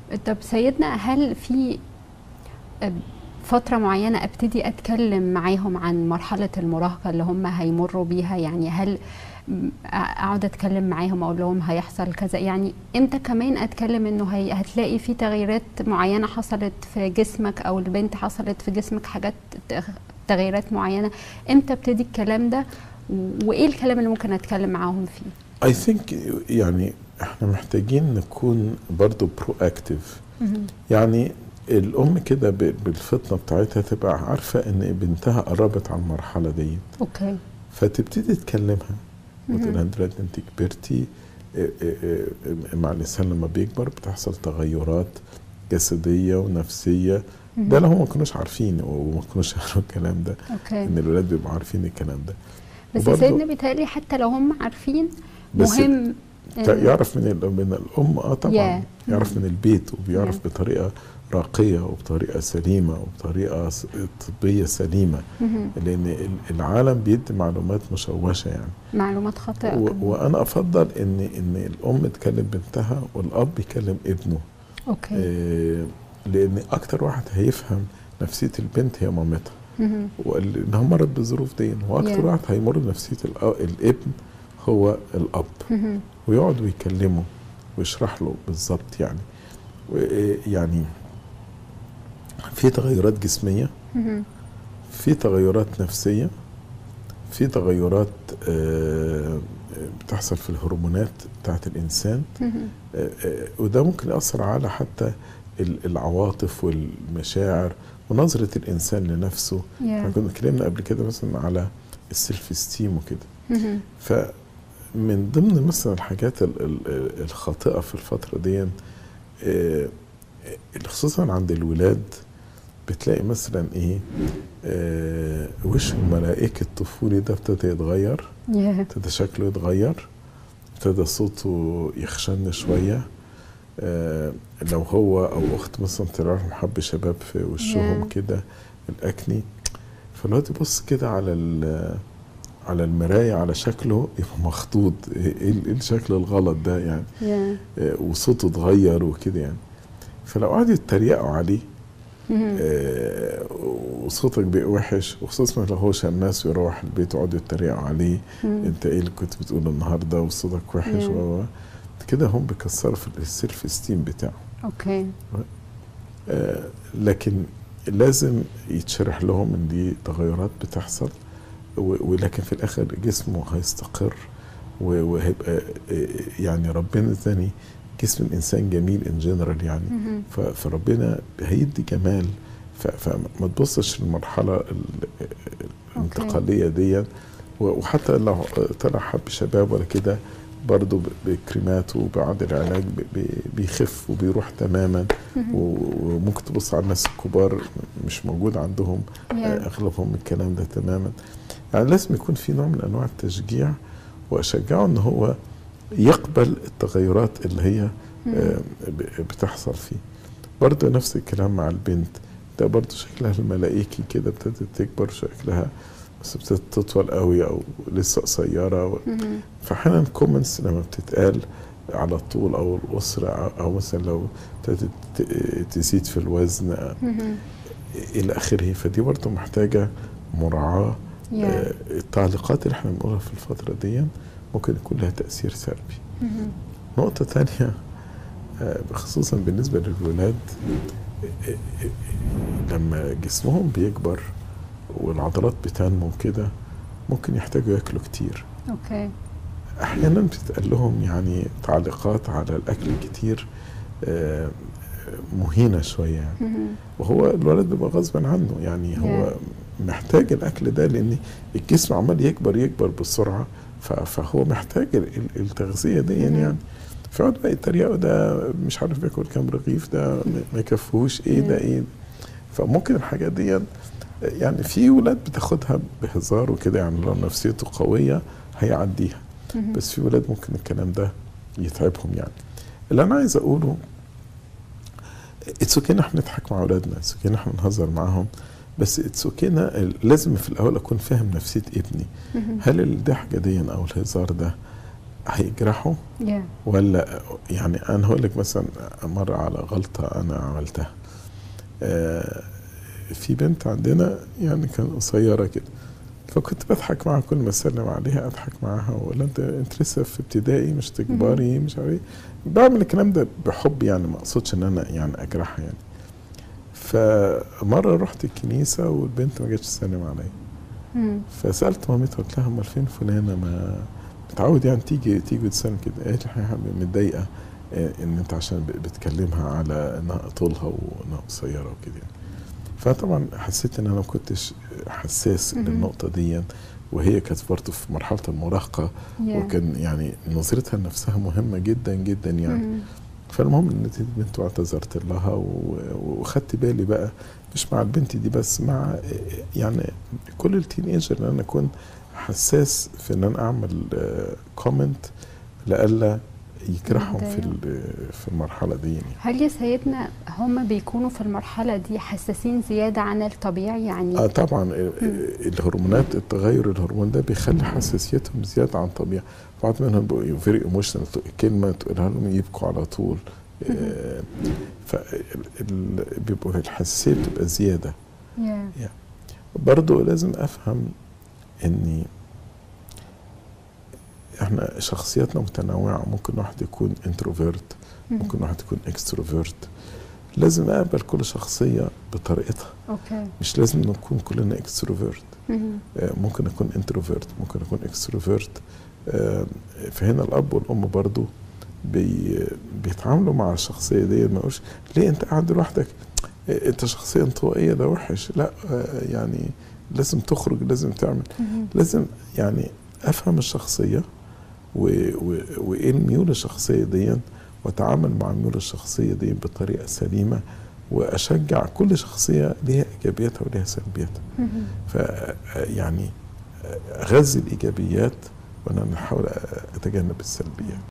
طب سيدنا هل في فترة معينة ابتدي اتكلم معاهم عن مرحلة المراهقة اللي هم هيمروا بيها يعني هل اقعد اتكلم معاهم اقول لهم هيحصل كذا يعني امتى كمان اتكلم انه هي هتلاقي في تغييرات معينة حصلت في جسمك او البنت حصلت في جسمك حاجات تغييرات معينة امتى ابتدي الكلام ده وايه الكلام اللي ممكن اتكلم معاهم فيه I think يعني احنا محتاجين نكون برضو برو اكتيف يعني الام كده بالفطنه بتاعتها تبقى عارفه ان بنتها قربت على المرحله دي اوكي فتبتدي تكلمها وتقول لها دلوقتي انت كبرتي مع الانسان لما بيكبر بتحصل تغيرات جسديه ونفسيه ده لو ما كانوش عارفين وما كانوش يعرفوا الكلام ده أوكي. ان الولاد بيبقوا عارفين الكلام ده بس يا سيدنا بيتهيألي حتى لو هم عارفين مهم يعرف من من الام اه طبعا yeah. يعرف من البيت وبيعرف yeah. بطريقه راقيه وبطريقه سليمه وبطريقه طبيه سليمه لان العالم بيدي معلومات مشوشه يعني معلومات خاطئه و... وانا افضل ان ان الام تكلم بنتها والاب يكلم ابنه اوكي آه لان اكتر واحد هيفهم نفسيه البنت هي مامتها وانها مرت بالظروف دي واكتر Yeah. واحد هيمر بنفسيه الأ- الابن هو الاب مهم. ويقعد ويكلمه ويشرح له بالظبط يعني و- يعني في تغيرات جسميه مهم. في تغيرات نفسيه في تغيرات آه، بتحصل في الهرمونات بتاعت الانسان مهم. آه، آه، وده ممكن يأثر على حتى ال- العواطف والمشاعر ونظرة الإنسان لنفسه Yeah. احنا كنا اتكلمنا قبل كده مثلا على السيلف ستيم وكده مهم. فمن ضمن مثلا الحاجات ال- ال- الخاطئة في الفترة دي آه، خصوصا عند الولاد بتلاقي مثلا ايه آه، وش الملائكة الطفولي ده ابتدى يتغير Yeah. ابتدى شكله يتغير ابتدى صوته يخشن شوية آه لو هو أو أخت مثلا طلع لهم حب شباب في وشهم Yeah. كده الأكني فالواد يبص كده على ال- على المراية على شكله يبقى مخضوض ايه إيه- إيه الشكل الغلط ده يعني Yeah. آه وصوته اتغير وكده يعني فلو قعدوا يتريقوا عليه مهم. آه، وصوتك بقى وحش وخصوصا لو هو شماس ويروح البيت ويقعدوا يتريقوا عليه مم. انت ايه اللي كنت بتقوله النهارده وصوتك وحش Yeah. و و- كده هم بيكسروا في السيلف ستيم بتاعه اوكي آه لكن لازم يتشرح لهم ان دي تغيرات بتحصل و- ولكن في الاخر جسمه هيستقر و- وهيبقى آه، يعني ربنا اداني جسم الانسان جميل ان جنرال يعني مهم. ف- فربنا هيدي جمال ف- فما تبصش للمرحله ال- الانتقاليه دي و- وحتى لو طلع حب شباب ولا كده برضه ب- بكريمات وبعد العلاج ب- ب- بيخف وبيروح تماما مهم. و- وممكن تبص على الناس الكبار مش موجود عندهم Yeah. اغلبهم الكلام ده تماما يعني لازم يكون في نوع من انواع التشجيع واشجعه ان هو يقبل التغيرات اللي هي آه، ب- بتحصل فيه برضه نفس الكلام مع البنت ده برضه شكلها الملائكي كده ابتدت تكبر شكلها بس ابتدت تطول قوي او لسه قصيره و... مهم. فاحيانا كومنتس لما بتتقال على الطول او القصر أو- او مثلا لو ابتدت ت- تزيد في الوزن آه، مهم. الى اخره فدي برضه محتاجه مراعاه Yeah. آه، التعليقات اللي احنا بنقولها في الفتره دي ممكن يكون لها تاثير سلبي مهم. نقطة تانية آه، خصوصا بالنسبة للولاد آه، آه، لما جسمهم بيكبر والعضلات بتنمو كده ممكن يحتاجوا ياكلوا كتير اوكي احيانا بتتقال لهم يعني تعليقات على الاكل الكتير آه، مهينة شوية يعني مهم. وهو الولد بيبقى غصبا عنه يعني هو محتاج الاكل ده لان الجسم عمال يكبر يكبر بسرعه ف- فهو محتاج ال- ال- التغذيه دي يعني, مم. يعني فيقعد بقى يتريقوا ده مش عارف بياكل كام رغيف ده ما- ما يكفوش ايه ده مم. ايه فممكن الحاجات دي يعني في ولاد بتاخدها بهزار وكده يعني لو نفسيته قويه هيعديها مهم. بس في ولاد ممكن الكلام ده يتعبهم يعني اللي انا عايز اقوله اتس اوكي ان احنا نضحك مع اولادنا اتس اوكي ان احنا نهزر معاهم بس اتس اوكي لازم في الاول اكون فاهم نفسيه ابني مهم. هل الضحكه دي او الهزار ده هيجرحوا yeah. ولا يعني انا هقول لك مثلا مره على غلطه انا عملتها آه، في بنت عندنا يعني كان قصيره كده فكنت بضحك معاها كل ما اسلم عليها اضحك معاها واقول انت انت لسه في ابتدائي مش تكبري مش عارف ايه بعمل الكلام ده بحب يعني ما اقصدش ان انا يعني اجرحها يعني فمره رحت الكنيسه والبنت ما جاتش تسلم عليا مم. فسالت مامتها قلت لها امال فين فلانه ما متعود يعني تيجي تيجي وتسلم كده قالت لي يا حبيبي متضايقه آه، ان انت عشان ب- بتكلمها على انها طولها وانها قصيره وكده يعني فطبعا حسيت ان انا ما كنتش حساس مهم. للنقطه دي وهي كانت برضه في مرحله المراهقه yeah. وكان يعني نظرتها لنفسها مهمه جدا جدا يعني مم. فالمهم ان دي البنت واعتذرت لها و- وخدت بالي بقى مش مع البنت دي بس مع يعني كل التين ايجر ان انا اكون حساس في ان انا اعمل كومنت لئلا يجرحهم في ال- في المرحله دي يعني. هل يا سيدنا هم بيكونوا في المرحلة دي حساسين زيادة عن الطبيعي يعني اه طبعا ال- الهرمونات التغير الهرمون ده بيخلي حساسيتهم زياده عن طبيعي بعض منهم بيبقوا فيري ايموشنال كلمه تقولها لهم يبكوا على طول آه ف بيبقوا الحساسيه بتبقى زياده yeah. برضو لازم افهم اني احنا شخصياتنا متنوعه ممكن واحد يكون انتروفيرت مم. ممكن واحد يكون اكستروفيرت لازم اقبل كل شخصيه بطريقتها اوكي مش لازم نكون كلنا اكستروفيرت مم. آه، ممكن اكون انتروفيرت ممكن اكون اكستروفيرت آه، فهنا الاب والام برضو بي بيتعاملوا مع الشخصيه دي ما يقولش ليه انت قاعد لوحدك آه، انت شخصيه انطوائيه ده وحش لا آه، يعني لازم تخرج لازم تعمل مم. لازم يعني افهم الشخصيه و- و- وايه الميول الشخصيه دي واتعامل مع الميول الشخصيه دي بطريقه سليمه واشجع كل شخصيه ليها ايجابياتها وليها سلبياتها مم. ف يعني اغذي الايجابيات وانا احاول اتجنب السلبيات